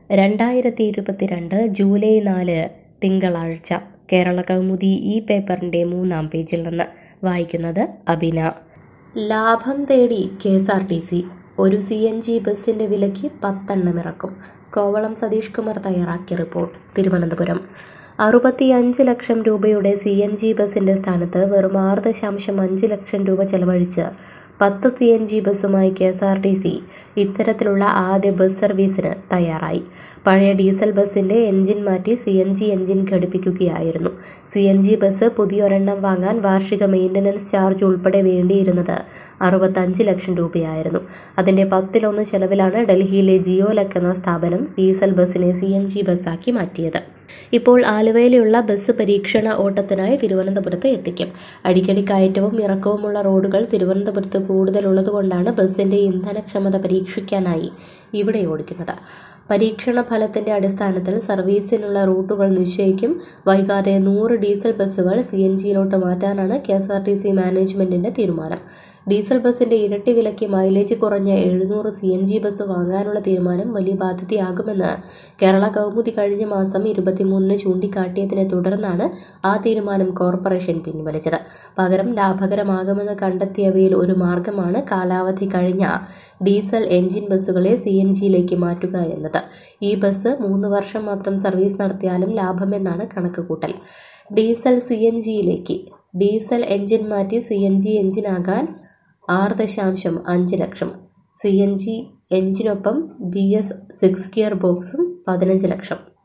രണ്ടായിരത്തി ഇരുപത്തിരണ്ട് ജൂലൈ നാല് തിങ്കളാഴ്ച കേരള കൗമുദി ഈ പേപ്പറിൻ്റെ മൂന്നാം പേജിൽ നിന്ന് വായിക്കുന്നത് അബിന ലാഭം തേടി K S R T C ഒരു സി എൻ ജി ബസ്സിൻ്റെ വിലയ്ക്ക് പത്തെണ്ണം ഇറക്കും കോവളം സതീഷ് കുമാർ തയ്യാറാക്കിയ റിപ്പോർട്ട് തിരുവനന്തപുരം അറുപത്തിയഞ്ച് ലക്ഷം രൂപയുടെ സി എൻ ജി ബസ്സിൻ്റെ സ്ഥാനത്ത് വെറും ആറ് ദശാംശം അഞ്ച് ലക്ഷം രൂപ ചെലവഴിച്ച് പത്ത് സി എൻ ജി ബസ്സുമായി K S R T C ഇത്തരത്തിലുള്ള ആദ്യ ബസ് സർവീസിന് തയ്യാറായി പഴയ ഡീസൽ ബസ്സിന്റെ എഞ്ചിൻ മാറ്റി സി എൻ ജി എഞ്ചിൻ ഘടിപ്പിക്കുകയായിരുന്നു സി എൻ ജി ബസ് പുതിയൊരെണ്ണം വാങ്ങാൻ വാർഷിക മെയിൻ്റനൻസ് ചാർജ് ഉൾപ്പെടെ വേണ്ടിയിരുന്നത് അറുപത്തഞ്ച് ലക്ഷം രൂപയായിരുന്നു അതിന്റെ പത്തിലൊന്ന് ചെലവിലാണ് ഡൽഹിയിലെ ജിയോലക് എന്ന സ്ഥാപനം ഡീസൽ ബസ്സിനെ സി എൻ ജി ബസ്സാക്കി മാറ്റിയത് ഇപ്പോൾ ആലുവയിലുള്ള ബസ് പരീക്ഷണ ഓട്ടത്തിനായി തിരുവനന്തപുരത്ത് എത്തിക്കും അടിക്കടി കയറ്റവും ഇറക്കവുമുള്ള റോഡുകൾ തിരുവനന്തപുരത്ത് കൂടുതലുള്ളതുകൊണ്ടാണ് ബസ്സിന്റെ ഇന്ധനക്ഷമത പരീക്ഷിക്കാനായി ഇവിടെ ഓടിക്കുന്നത് പരീക്ഷണ ഫലത്തിന്റെ അടിസ്ഥാനത്തിൽ സർവീസിനുള്ള റൂട്ടുകൾ നിശ്ചയിക്കും വൈകാതെ നൂറ് ഡീസൽ ബസ്സുകൾ സി എൻ ജിയിലോട്ട് മാറ്റാനാണ് K S R T C മാനേജ്മെന്റിന്റെ തീരുമാനം ഡീസൽ ബസിന്റെ ഇരട്ടി വിലയ്ക്ക് മൈലേജ് കുറഞ്ഞ എഴുന്നൂറ് സി എൻ ജി ബസ് വാങ്ങാനുള്ള തീരുമാനം വലിയ ബാധ്യതയാകുമെന്ന് കേരള കൗമുദി കഴിഞ്ഞ മാസം ഇരുപത്തിമൂന്നിന് ചൂണ്ടിക്കാട്ടിയതിനെ തുടർന്നാണ് ആ തീരുമാനം കോർപ്പറേഷൻ പിൻവലിച്ചത് പകരം ലാഭകരമാകുമെന്ന് കണ്ടെത്തിയവയിൽ ഒരു മാർഗമാണ് കാലാവധി കഴിഞ്ഞ ഡീസൽ എഞ്ചിൻ ബസ്സുകളെ സി എൻ ജിയിലേക്ക് മാറ്റുക എന്നത് ഈ ബസ് മൂന്ന് വർഷം മാത്രം സർവീസ് നടത്തിയാലും ലാഭമെന്നാണ് കണക്കുകൂട്ടൽ ഡീസൽ സി എൻ ജിയിലേക്ക് ഡീസൽ എഞ്ചിൻ മാറ്റി സി എൻ ജി എഞ്ചിനാകാൻ ആറ് ദശാംശം അഞ്ച് ലക്ഷം സി എൻ ജി എഞ്ചിനൊപ്പം ബി എസ് സിക്സ് ഗിയർ ബോക്സും പതിനഞ്ച് ലക്ഷം